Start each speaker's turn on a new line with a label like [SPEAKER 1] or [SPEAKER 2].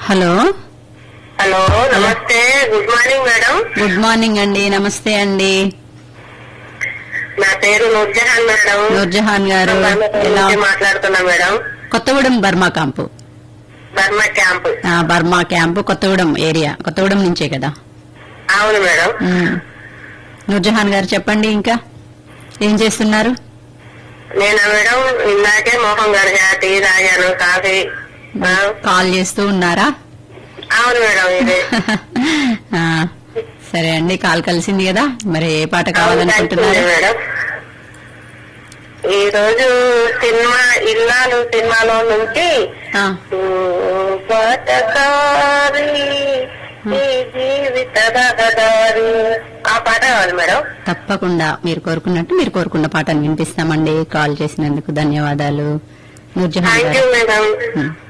[SPEAKER 1] Hello
[SPEAKER 2] hello నమస్తే good morning madam
[SPEAKER 1] good morning అండి నమస్తే అండి
[SPEAKER 2] నా పేరు నూర్జహాన్ మేడం
[SPEAKER 1] నూర్జహాన్ గారు
[SPEAKER 2] బర్మా
[SPEAKER 1] ఎలా
[SPEAKER 2] నుంచి మాట్లాడుతున్నా madam
[SPEAKER 1] Kothagudem Burma camp
[SPEAKER 2] Burma camp
[SPEAKER 1] ఆ, Burma camp Kothagudem area Kothagudem నుంచే కదా
[SPEAKER 2] అవును మేడం
[SPEAKER 1] ఉమ్. నూర్జహాన్ గారు చెప్పండి ఇంకా ఏం చేస్తున్నారు
[SPEAKER 2] నేను మేడం ఇందాకే మోహన్ గారు టీ తాగాను కాఫీ ఆ,
[SPEAKER 1] కాల్ చేస్తూ ఉన్నారా
[SPEAKER 2] అవును మేడం ఇదే
[SPEAKER 1] ఆ, సరే అండి కాల్ కలిసింది కదా మరి ఏ పాట
[SPEAKER 2] అవును,
[SPEAKER 1] కావాలనుకుంటున్నారు
[SPEAKER 2] కలిసింది మేడం ఈ రోజు సినిమా ఇల్లాలు సినిమాలో నుంచి
[SPEAKER 1] ఆ,
[SPEAKER 2] పాటకారి ఈ జీవిత రహదారి ఆ పాట కావాలి మేడం
[SPEAKER 1] తప్పకుండా మీరు కోరుకున్నట్టు మీరు కోరుకున్న పాటను వినిపిస్తామండి కాల్ చేసినందుకు ధన్యవాదాలు నూర్జహాన్
[SPEAKER 2] థ్యాంక్ యూ
[SPEAKER 1] గారు
[SPEAKER 2] మేడం
[SPEAKER 1] ఉమ్.